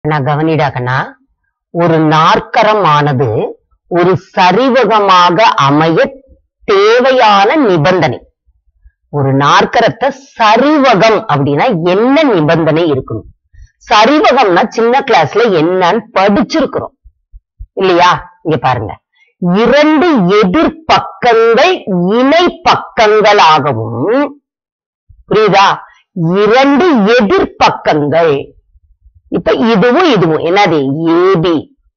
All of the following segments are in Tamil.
நான் கவனிடா கண்ணா ஒரு நாற்கரம் ஆனது ஒரு சரிவகமாக அமைய தேவையான நிபந்தனை ஒரு நாற்கரத்தை சரிவகம் அப்படின்னா என்ன நிபந்தனை இருக்கணும் சரிவகம்னா சின்ன கிளாஸ்ல என்னன்னு படிச்சிருக்கிறோம் இல்லையா இங்க பாருங்க இரண்டு எதிர்பக்கங்கள் இணை பக்கங்களாகவும் புரியுதா இரண்டு எதிர்பக்கங்கள் இப்ப இதுவும் இதுவும் என்னது ஏபி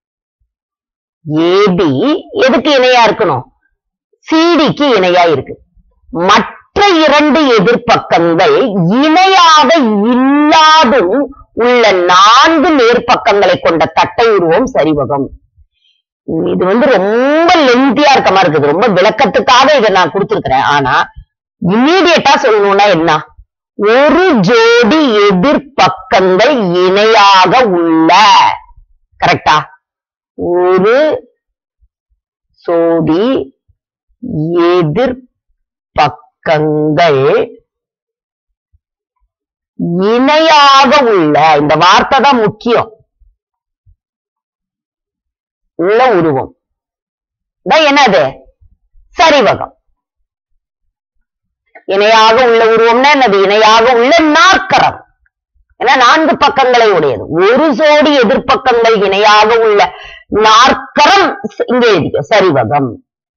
ஏபி எதுக்கு இணையா இருக்கணும் சிடிக்கு இணையா இருக்கு மற்ற இரண்டு எதிர்பக்கங்கள் இணையாக இல்லாதும் உள்ள நான்கு நேர்பக்கங்களை கொண்ட தட்டை உருவம் சரிவகம் இது வந்து ரொம்ப லென்த்தியா இருக்க மாதிரி இருக்குது ரொம்ப விளக்கத்துக்காக இதை நான் கொடுத்திருக்கிறேன் ஆனா இம்மீடியட்டா சொல்லணும்னா என்ன ஒரு ஜோடி எதிர்பக்கங்கள் இணையாக உள்ள கரெக்டா ஒரு சோடி எதிர்பக்கங்கள் இணையாக உள்ள இந்த வார்த்தை தான் முக்கியம் உள்ள உருவம் தான் என்னது சரிவகம் இணையாக உள்ள உருவம்னா என்னது இணையாக உள்ள நாற்கரம் ஏன்னா நான்கு பக்கங்களை உடையது ஒரு சோடி எதிர்ப்பக்கங்கள் இணையாக உள்ள நாற்கரம் ஸ்- இங்க எழுதிக்க சரிவகம்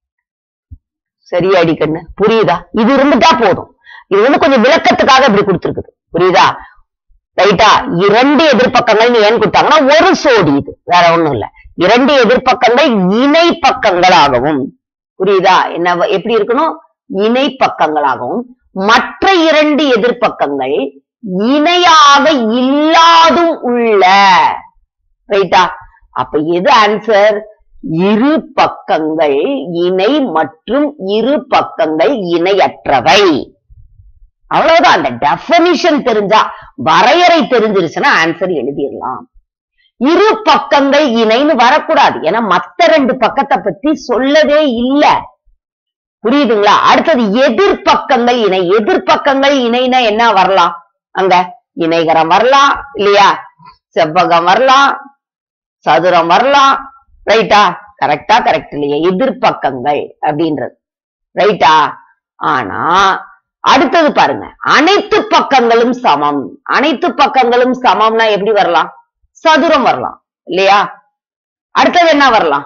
சரியாடி கண்ணு புரியுதா இது இருந்துட்டா போதும் இது வந்து கொஞ்சம் விளக்கத்துக்காக இப்படி கொடுத்திருக்குது புரியுதா ரைட்டா இரண்டு எதிர்ப்பக்கங்கள் ஏன் கொடுத்தாங்கன்னா ஒரு சோடி இது வேற ஒண்ணும் இல்ல இரண்டு எதிர்ப்பக்கங்கள் இணை பக்கங்களாகவும் புரியுதா என்ன வ- எப்படி இருக்கணும் இணை பக்கங்களாகவும் மற்ற இரண்டு எதிர்ப்பக்கங்கள் இணையாக இல்லாதும் உள்ள ரைட்டா அப்ப எது ஆன்சர் இரு பக்கங்கள் இணை மற்றும் இரு பக்கங்கள் இணையற்றவை அவ்வளவுதான் அந்த டெபனிஷன் தெரிஞ்சா வரையறை தெரிஞ்சிருச்சுன்னா ஆன்சர் எழுதிடலாம் இரு பக்கங்கள் இணைன்னு வரக்கூடாது ஏன்னா மத்த ரெண்டு பக்கத்தை பத்தி சொல்லவே இல்ல புரியுதுங்களா அடுத்தது எதிர்பக்கங்கள் இணை எதிர்பக்கங்கள் இணைனா என்ன வரலாம் அங்க இணைகரம் வரலாம் இல்லையா செவ்வகம் வரலாம் சதுரம் வரலாம் ரைட்டா கரெக்டா கரெக்ட் இல்லையா எதிர்பக்கங்கள் அப்படின்றது ரைட்டா ஆனா அடுத்தது பாருங்க அனைத்து பக்கங்களும் சமம் அனைத்து பக்கங்களும் சமம்னா எப்படி வரலாம் சதுரம் வரலாம் இல்லையா அடுத்தது என்ன வரலாம்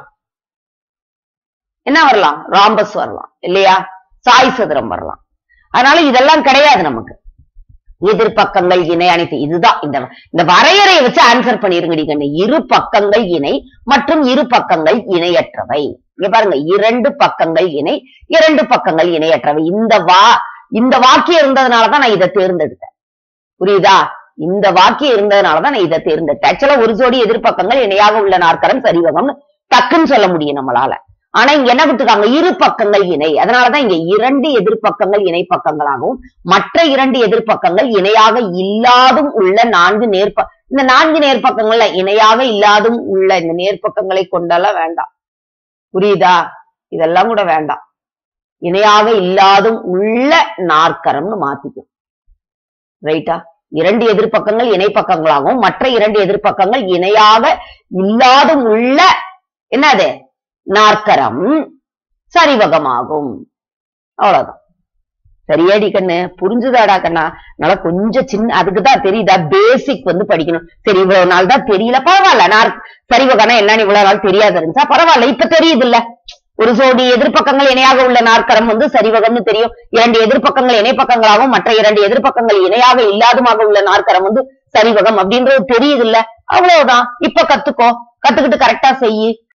என்ன வரலாம் ராம்பஸ் வரலாம் இல்லையா சாய் சதுரம் வரலாம் அதனால இதெல்லாம் கிடையாது நமக்கு எதிர்பக்கங்கள் இணை அனைத்து இதுதான் இந்த இந்த வரையறையை வச்சு ஆன்சர் பண்ணிருங்க கண்ணு இரு பக்கங்கள் இணை மற்றும் இரு பக்கங்கள் இணையற்றவை இங்க பாருங்க இரண்டு பக்கங்கள் இணை இரண்டு பக்கங்கள் இணையற்றவை இந்த வா இந்த வாக்கியம் இருந்ததுனாலதான் நான் இதை தேர்ந்தெடுத்தேன் புரியுதா இந்த வாக்கியம் இருந்ததுனாலதான் நான் இதை தேர்ந்தெடுத்தேன் ஆக்சுவலா ஒரு ஜோடி எதிர்பக்கங்கள் இணையாக உள்ள நாற்கரம் சரிவகம்னு டக்குன்னு சொல்ல முடியும் நம்மளால ஆனா இங்க என்ன கொடுத்துருக்காங்க இரு பக்கங்கள் இணை அதனாலதான் இங்க இரண்டு எதிர்பக்கங்கள் இணை பக்கங்களாகவும் மற்ற இரண்டு எதிர்பக்கங்கள் இணையாக இல்லாதும் உள்ள நான்கு நேர்ப இந்த நான்கு நேர்பக்கங்கள்ல இணையாக இல்லாதும் உள்ள இந்த நேர்பக்கங்களை கொண்டெல்லாம் வேண்டாம் புரியுதா இதெல்லாம் கூட வேண்டாம் இணையாக இல்லாதும் உள்ள நாற்கரம்னு மாத்திக்கும் ரைட்டா இரண்டு எதிர்பக்கங்கள் இணை பக்கங்களாகவும் மற்ற இரண்டு எதிர்பக்கங்கள் இணையாக இல்லாதும் உள்ள என்னது நாற்கரம் சரிவகமாகும் அவ்வளவுதான் சரியாடி கண்ணு புரிஞ்சுதாடா கண்ணா நல்லா கொஞ்சம் சின்ன அதுக்குதான் தெரியுதா பேசிக் வந்து படிக்கணும் சரி இவ்வளவு நாள் தான் தெரியல பரவாயில்ல நான் சரிவகனா என்னன்னு இவ்வளவு நாள் தெரியாது இருந்துச்சா பரவாயில்ல இப்ப தெரியுது இல்ல ஒரு சோடி எதிர்பக்கங்கள் இணையாக உள்ள நாற்கரம் வந்து சரிவகம்னு தெரியும் இரண்டு எதிர்பக்கங்கள் இணைப்பக்கங்களாகவும் மற்ற இரண்டு எதிர்பக்கங்கள் இணையாக இல்லாதுமாக உள்ள நாற்கரம் வந்து சரிவகம் அப்படின்றது தெரியுது இல்ல அவ்வளவுதான் இப்ப கத்துக்கோ கத்துக்கிட்டு கரெக்டா செய்யி